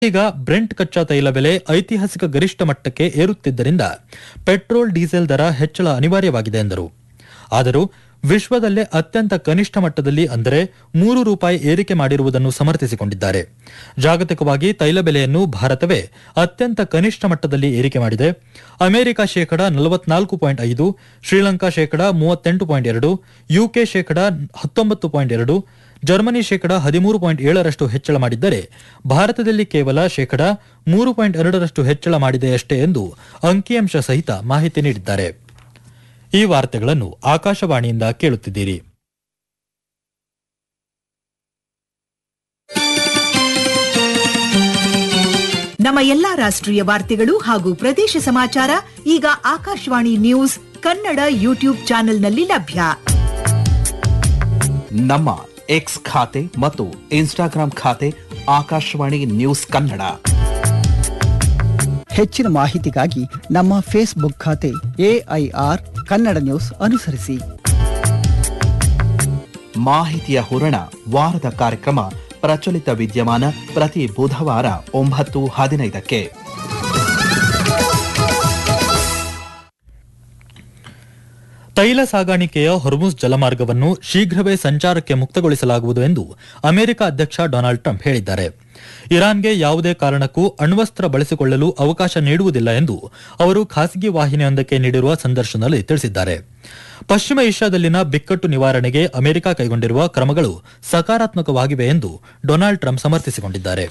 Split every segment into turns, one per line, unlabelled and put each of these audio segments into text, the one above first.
ಈಗ ಬ್ರೆಂಟ್ ಕಚ್ಚಾ ತೈಲ ಬೆಲೆ ಐತಿಹಾಸಿಕ ಗರಿಷ್ಠ ಮಟ್ಟಕ್ಕೆ ಏರುತ್ತಿದ್ದರಿಂದ ಪೆಟ್ರೋಲ್ ಡೀಸೆಲ್ ದರ ಹೆಚ್ಚಳ ಅನಿವಾರ್ಯವಾಗಿದೆ ಎಂದರು ಆದರೂ ವಿಶ್ವದಲ್ಲೇ ಅತ್ಯಂತ ಕನಿಷ್ಠ ಮಟ್ಟದಲ್ಲಿ ಅಂದರೆ ಮೂರು ರೂಪಾಯಿ ಏರಿಕೆ ಮಾಡಿರುವುದನ್ನು ಸಮರ್ಥಿಸಿಕೊಂಡಿದ್ದಾರೆ ಜಾಗತಿಕವಾಗಿ ತೈಲ ಬೆಲೆಯನ್ನು ಭಾರತವೇ ಅತ್ಯಂತ ಕನಿಷ್ಠ ಮಟ್ಟದಲ್ಲಿ ಏರಿಕೆ ಮಾಡಿದೆ ಅಮೆರಿಕ ಶೇಕಡ ನಲವತ್ನಾಲ್ಕು ಪಾಯಿಂಟ್ ಐದು ಶ್ರೀಲಂಕಾ ಶೇಕಡ ಮೂವತ್ತೆಂಟು ಪಾಯಿಂಟ್ ಎರಡು ಯುಕೆ ಶೇಕಡ ಹತ್ತೊಂಬತ್ತು ಪಾಯಿಂಟ್ ಎರಡು ಜರ್ಮನಿ ಶೇಕಡ ಹದಿಮೂರು ಪಾಯಿಂಟ್ ಏಳರಷ್ಟು ಹೆಚ್ಚಳ ಮಾಡಿದ್ದರೆ ಭಾರತದಲ್ಲಿ ಕೇವಲ ಶೇಕಡ ಮೂರು ಪಾಯಿಂಟ್ ಎರಡರಷ್ಟು ಹೆಚ್ಚಳ ಮಾಡಿದೆಯಷ್ಟೇ ಎಂದು ಅಂಕಿಅಂಶ ಸಹಿತ ಮಾಹಿತಿ ನೀಡಿದ್ದಾರೆ ಈ ವಾರ್ತೆಗಳನ್ನು ಆಕಾಶವಾಣಿಯಿಂದ ಕೇಳುತ್ತಿದ್ದೀರಿ
ನಮ್ಮ ಎಲ್ಲಾ ರಾಷ್ಟ್ರೀಯ ವಾರ್ತೆಗಳು ಹಾಗೂ ಪ್ರದೇಶ ಸಮಾಚಾರ ಈಗ ಆಕಾಶವಾಣಿ ನ್ಯೂಸ್ ಕನ್ನಡ ಯೂಟ್ಯೂಬ್ ಚಾನೆಲ್ನಲ್ಲಿ ಲಭ್ಯ
ನಮ್ಮ ಎಕ್ಸ್ ಖಾತೆ ಮತ್ತು ಇನ್ಸ್ಟಾಗ್ರಾಂ ಖಾತೆ ಆಕಾಶವಾಣಿ ನ್ಯೂಸ್ ಕನ್ನಡ
ಹೆಚ್ಚಿನ ಮಾಹಿತಿಗಾಗಿ ನಮ್ಮ ಫೇಸ್ಬುಕ್ ಖಾತೆ ಎಐಆರ್ ಕನ್ನಡ ನ್ಯೂಸ್ ಅನುಸರಿಸಿ
ಮಾಹಿತಿಯ ಹೂರಣ ವಾರದ ಕಾರ್ಯಕ್ರಮ ಪ್ರಚಲಿತ ವಿದ್ಯಮಾನ ಪ್ರತಿ ಬುಧವಾರ ಒಂಬತ್ತು ಹದಿನೈದಕ್ಕೆ
ತೈಲ ಸಾಗಾಣಿಕೆಯ ಹೊರ್ಮುಸ್ ಜಲಮಾರ್ಗವನ್ನು ಶೀಘ್ರವೇ ಸಂಚಾರಕ್ಕೆ ಮುಕ್ತಗೊಳಿಸಲಾಗುವುದು ಎಂದು ಅಮೆರಿಕ ಅಧ್ಯಕ್ಷ ಡೊನಾಲ್ಡ್ ಟ್ರಂಪ್ ಹೇಳಿದ್ದಾರೆ ಇರಾನ್ಗೆ ಯಾವುದೇ ಕಾರಣಕ್ಕೂ ಅಣ್ವಸ್ತ್ರ ಬಳಸಿಕೊಳ್ಳಲು ಅವಕಾಶ ನೀಡುವುದಿಲ್ಲ ಎಂದು ಅವರು ಖಾಸಗಿ ವಾಹಿನಿಯೊಂದಕ್ಕೆ ನೀಡಿರುವ ಸಂದರ್ಶನದಲ್ಲಿ ತಿಳಿಸಿದ್ದಾರೆ ಪಶ್ಚಿಮ ಏಷ್ಯಾದಲ್ಲಿನ ಬಿಕ್ಕಟ್ಟು ನಿವಾರಣೆಗೆ ಅಮೆರಿಕ ಕೈಗೊಂಡಿರುವ ಕ್ರಮಗಳು ಸಕಾರಾತ್ಮಕವಾಗಿವೆ ಎಂದು ಡೊನಾಲ್ಡ್ ಟ್ರಂಪ್ ಸಮರ್ಥಿಸಿಕೊಂಡಿದ್ದಾರೆ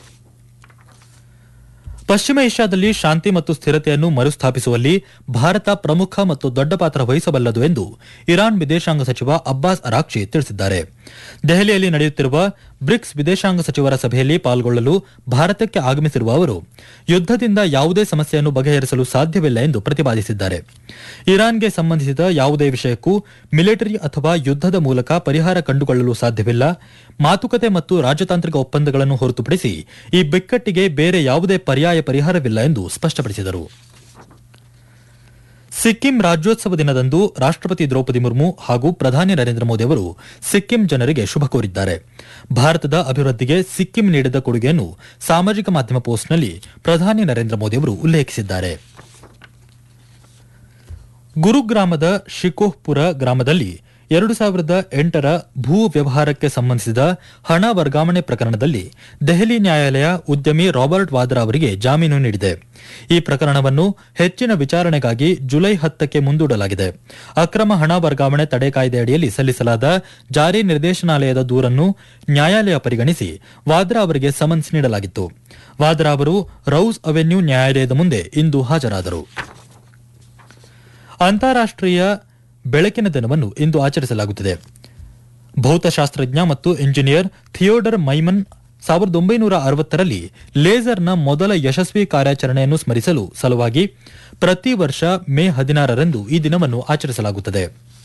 ಪಶ್ಚಿಮ ಏಷ್ಯಾದಲ್ಲಿ ಶಾಂತಿ ಮತ್ತು ಸ್ಥಿರತೆಯನ್ನು ಮರುಸ್ಥಾಪಿಸುವಲ್ಲಿ ಭಾರತ ಪ್ರಮುಖ ಮತ್ತು ದೊಡ್ಡ ಪಾತ್ರ ವಹಿಸಬಲ್ಲದು ಎಂದು ಇರಾನ್ ವಿದೇಶಾಂಗ ಸಚಿವ ಅಬ್ಬಾಸ್ ಅರಾಕ್ಷಿ ತಿಳಿಸಿದ್ದಾರೆ ದೆಹಲಿಯಲ್ಲಿ ನಡೆಯುತ್ತಿರುವ ಬ್ರಿಕ್ಸ್ ವಿದೇಶಾಂಗ ಸಚಿವರ ಸಭೆಯಲ್ಲಿ ಪಾಲ್ಗೊಳ್ಳಲು ಭಾರತಕ್ಕೆ ಆಗಮಿಸಿರುವ ಅವರು ಯುದ್ದದಿಂದ ಯಾವುದೇ ಸಮಸ್ಯೆಯನ್ನು ಬಗೆಹರಿಸಲು ಸಾಧ್ಯವಿಲ್ಲ ಎಂದು ಪ್ರತಿಪಾದಿಸಿದ್ದಾರೆ ಇರಾನ್ಗೆ ಸಂಬಂಧಿಸಿದ ಯಾವುದೇ ವಿಷಯಕ್ಕೂ ಮಿಲಿಟರಿ ಅಥವಾ ಯುದ್ದದ ಮೂಲಕ ಪರಿಹಾರ ಕಂಡುಕೊಳ್ಳಲು ಸಾಧ್ಯವಿಲ್ಲ ಮಾತುಕತೆ ಮತ್ತು ರಾಜತಾಂತ್ರಿಕ ಒಪ್ಪಂದಗಳನ್ನು ಹೊರತುಪಡಿಸಿ ಈ ಬಿಕ್ಕಟ್ಟಿಗೆ ಬೇರೆ ಯಾವುದೇ ಪರ್ಯಾಯ ಪರಿಹಾರವಿಲ್ಲ ಎಂದು ಸ್ಪಷ್ಟಪಡಿಸಿದರು ಸಿಕ್ಕಿಂ ರಾಜ್ಯೋತ್ಸವ ದಿನದಂದು ರಾಷ್ಟ್ರಪತಿ ದ್ರೌಪದಿ ಮುರ್ಮು ಹಾಗೂ ಪ್ರಧಾನಿ ನರೇಂದ್ರ ಮೋದಿ ಅವರು ಸಿಕ್ಕಿಂ ಜನರಿಗೆ ಶುಭ ಕೋರಿದ್ದಾರೆ ಭಾರತದ ಅಭಿವೃದ್ಧಿಗೆ ಸಿಕ್ಕಿಂ ನೀಡಿದ ಕೊಡುಗೆಯನ್ನು ಸಾಮಾಜಿಕ ಮಾಧ್ಯಮ ಪೋಸ್ಟ್ನಲ್ಲಿ ಪ್ರಧಾನಿ ನರೇಂದ್ರ ಮೋದಿ ಅವರು ಉಲ್ಲೇಖಿಸಿದ್ದಾರೆ ಗುರುಗ್ರಾಮದ ಶಿಕೋಹ್ಪುರ ಗ್ರಾಮದಲ್ಲಿ ಎರಡು ಸಾವಿರದ ಎಂಟರ ಭೂ ವ್ಯವಹಾರಕ್ಕೆ ಸಂಬಂಧಿಸಿದ ಹಣ ವರ್ಗಾವಣೆ ಪ್ರಕರಣದಲ್ಲಿ ದೆಹಲಿ ನ್ಯಾಯಾಲಯ ಉದ್ಯಮಿ ರಾಬರ್ಟ್ ವಾದ್ರಾ ಅವರಿಗೆ ಜಾಮೀನು ನೀಡಿದೆ ಈ ಪ್ರಕರಣವನ್ನು ಹೆಚ್ಚಿನ ವಿಚಾರಣೆಗಾಗಿ ಜುಲೈ ಹತ್ತಕ್ಕೆ ಮುಂದೂಡಲಾಗಿದೆ ಅಕ್ರಮ ಹಣ ವರ್ಗಾವಣೆ ತಡೆ ಕಾಯ್ದೆ ಅಡಿಯಲ್ಲಿ ಸಲ್ಲಿಸಲಾದ ಜಾರಿ ನಿರ್ದೇಶನಾಲಯದ ದೂರನ್ನು ನ್ಯಾಯಾಲಯ ಪರಿಗಣಿಸಿ ವಾದ್ರಾ ಅವರಿಗೆ ಸಮನ್ಸ್ ನೀಡಲಾಗಿತ್ತು ವಾದ್ರಾ ಅವರು ರೌಸ್ ಅವೆನ್ಯೂ ನ್ಯಾಯಾಲಯದ ಮುಂದೆ ಇಂದು ಹಾಜರಾದರು ಅಂತಾರಾಷ್ಟ್ರೀಯ ಬೆಳಕಿನ ದಿನವನ್ನು ಇಂದು ಆಚರಿಸಲಾಗುತ್ತಿದೆ ಭೌತಶಾಸ್ತ್ರಜ್ಞ ಮತ್ತು ಇಂಜಿನಿಯರ್ ಥಿಯೋಡರ್ ಮೈಮನ್ ಸಾವಿರದ ಒಂಬೈನೂರ ಅರವತ್ತರಲ್ಲಿ ಲೇಸರ್ನ ಮೊದಲ ಯಶಸ್ವಿ ಕಾರ್ಯಾಚರಣೆಯನ್ನು ಸ್ಮರಿಸಲು ಸಲುವಾಗಿ ಪ್ರತಿ ವರ್ಷ ಮೇ ಹದಿನಾರರಂದು ಈ ದಿನವನ್ನು ಆಚರಿಸಲಾಗುತ್ತದೆ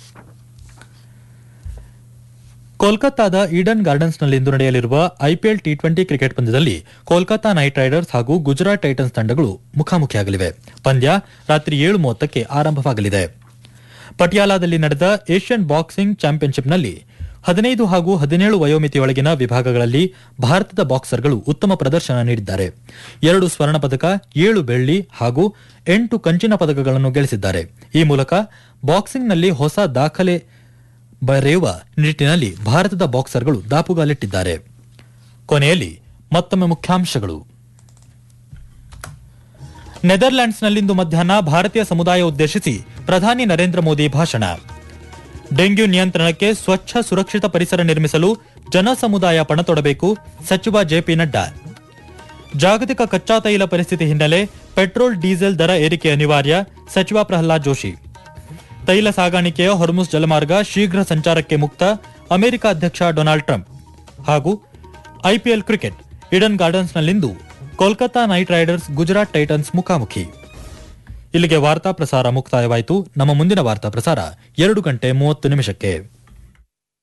ಕೋಲ್ಕತ್ತಾದ ಈಡನ್ ಗಾರ್ಡನ್ಸ್ನಲ್ಲಿಂದು ನಡೆಯಲಿರುವ ಐಪಿಎಲ್ ಟಿ ಟ್ವೆಂಟಿ ಕ್ರಿಕೆಟ್ ಪಂದ್ಯದಲ್ಲಿ ಕೋಲ್ಕತಾ ನೈಟ್ ರೈಡರ್ಸ್ ಹಾಗೂ ಗುಜರಾತ್ ಟೈಟನ್ಸ್ ತಂಡಗಳು ಮುಖಾಮುಖಿಯಾಗಲಿವೆ ಪಂದ್ಯ ರಾತ್ರಿ ಏಳು ಮೂವತ್ತಕ್ಕೆ ಆರಂಭವಾಗಲಿದೆ ಪಟಿಯಾಲಾದಲ್ಲಿ ನಡೆದ ಏಷ್ಯನ್ ಬಾಕ್ಸಿಂಗ್ ಚಾಂಪಿಯನ್ಶಿಪ್ನಲ್ಲಿ ಹದಿನೈದು ಹಾಗೂ ಹದಿನೇಳು ವಯೋಮಿತಿಯೊಳಗಿನ ವಿಭಾಗಗಳಲ್ಲಿ ಭಾರತದ ಬಾಕ್ಸರ್ಗಳು ಉತ್ತಮ ಪ್ರದರ್ಶನ ನೀಡಿದ್ದಾರೆ ಎರಡು ಸ್ವರ್ಣ ಪದಕ ಏಳು ಬೆಳ್ಳಿ ಹಾಗೂ ಎಂಟು ಕಂಚಿನ ಪದಕಗಳನ್ನು ಗಳಿಸಿದ್ದಾರೆ ಈ ಮೂಲಕ ಬಾಕ್ಸಿಂಗ್ನಲ್ಲಿ ಹೊಸ ದಾಖಲೆ ಬರೆಯುವ ನಿಟ್ಟಿನಲ್ಲಿ ಭಾರತದ ಬಾಕ್ಸರ್ಗಳು ದಾಪುಗಾಲಿಟ್ಟಿದ್ದಾರೆ ಕೊನೆಯಲ್ಲಿ ಮತ್ತೊಮ್ಮೆ ಮುಖ್ಯಾಂಶಗಳು ನೆದರ್ಲ್ಯಾಂಡ್ಸ್ನಲ್ಲಿಂದು ಮಧ್ಯಾಹ್ನ ಭಾರತೀಯ ಸಮುದಾಯ ಉದ್ದೇಶಿಸಿ ಪ್ರಧಾನಿ ನರೇಂದ್ರ ಮೋದಿ ಭಾಷಣ ಡೆಂಗ್ಯೂ ನಿಯಂತ್ರಣಕ್ಕೆ ಸ್ವಚ್ಛ ಸುರಕ್ಷಿತ ಪರಿಸರ ನಿರ್ಮಿಸಲು ಜನ ಸಮುದಾಯ ಪಣತೊಡಬೇಕು ಸಚಿವ ಜೆಪಿ ನಡ್ಡಾ ಜಾಗತಿಕ ಕಚ್ಚಾ ತೈಲ ಪರಿಸ್ಥಿತಿ ಹಿನ್ನೆಲೆ ಪೆಟ್ರೋಲ್ ಡೀಸೆಲ್ ದರ ಏರಿಕೆ ಅನಿವಾರ್ಯ ಸಚಿವ ಪ್ರಹ್ಲಾದ್ ಜೋಶಿ ತೈಲ ಸಾಗಾಣಿಕೆಯ ಹೊರ್ಮುಸ್ ಜಲಮಾರ್ಗ ಶೀಘ್ರ ಸಂಚಾರಕ್ಕೆ ಮುಕ್ತ ಅಮೆರಿಕ ಅಧ್ಯಕ್ಷ ಡೊನಾಲ್ಡ್ ಟ್ರಂಪ್ ಹಾಗೂ ಐಪಿಎಲ್ ಕ್ರಿಕೆಟ್ ಇಡನ್ ಗಾರ್ಡನ್ಸ್ನಲ್ಲಿಂದು Kolkata Knight Riders Gujarat Titans ಮುಖಾಮುಖಿ ಇಲ್ಲಿಗೆ ವಾರ್ತಾ ಪ್ರಸಾರ ಮುಕ್ತಾಯವಾಯಿತು ನಮ್ಮ ಮುಂದಿನ ವಾರ್ತಾ ಪ್ರಸಾರ ಎರಡು ಗಂಟೆ ಮೂವತ್ತು ನಿಮಿಷಕ್ಕೆ